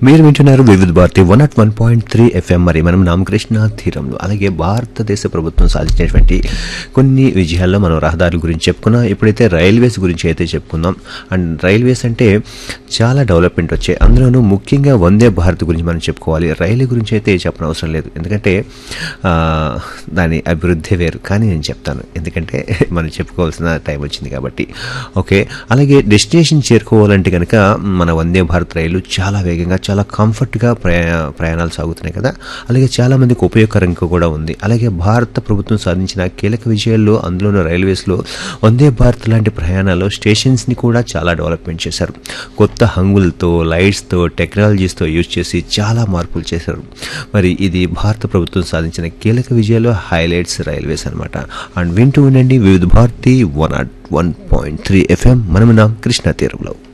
మీరు వింటున్నారు Vividh Bharati one naught one point three FM మరి మనం నామకృష్ణ తీరంలో అలాగే భారతదేశ ప్రభుత్వం సాధించినటువంటి కొన్ని విజయాల్లో మనం రహదారుల గురించి చెప్పుకున్నాం ఇప్పుడైతే రైల్వేస్ గురించి అయితే చెప్పుకుందాం అండ్ రైల్వేస్ అంటే చాలా డెవలప్మెంట్ వచ్చాయి అందులోనూ ముఖ్యంగా వందే భారత్ గురించి మనం చెప్పుకోవాలి రైలు గురించి అయితే చెప్పనవసరం అవసరం లేదు ఎందుకంటే ఆ, దాని అభివృద్ధి వేరు కానీ నేను చెప్తాను ఎందుకంటే మనం చెప్పుకోవాల్సిన టైం వచ్చింది కాబట్టి ఓకే అలాగే డెస్టినేషన్ చేరుకోవాలంటే కనుక మన వందే భారత్ రైలు చాలా వేగంగా చాలా కంఫర్ట్గా ప్రయా ప్రయాణాలు సాగుతున్నాయి కదా అలాగే చాలా మందికి ఉపయోగకరంగా కూడా ఉంది అలాగే భారత ప్రభుత్వం సాధించిన కీలక విజయాల్లో అందులోనూ రైల్వేస్లో వందే భారత్ లాంటి ప్రయాణాల్లో స్టేషన్స్ని కూడా చాలా డెవలప్మెంట్ చేశారు కొత్త హంగులతో లైట్స్తో టెక్నాలజీస్తో యూజ్ చేసి చాలా మార్పులు చేశారు మరి ఇది భారత ప్రభుత్వం సాధించిన కీలక విజయాలు హైలైట్స్ రైల్వేస్ అనమాట అండ్ వింటూ ఉండండి Vividh Bharati one naught one point three FM మనమున్నాం కృష్ణా తీరంలో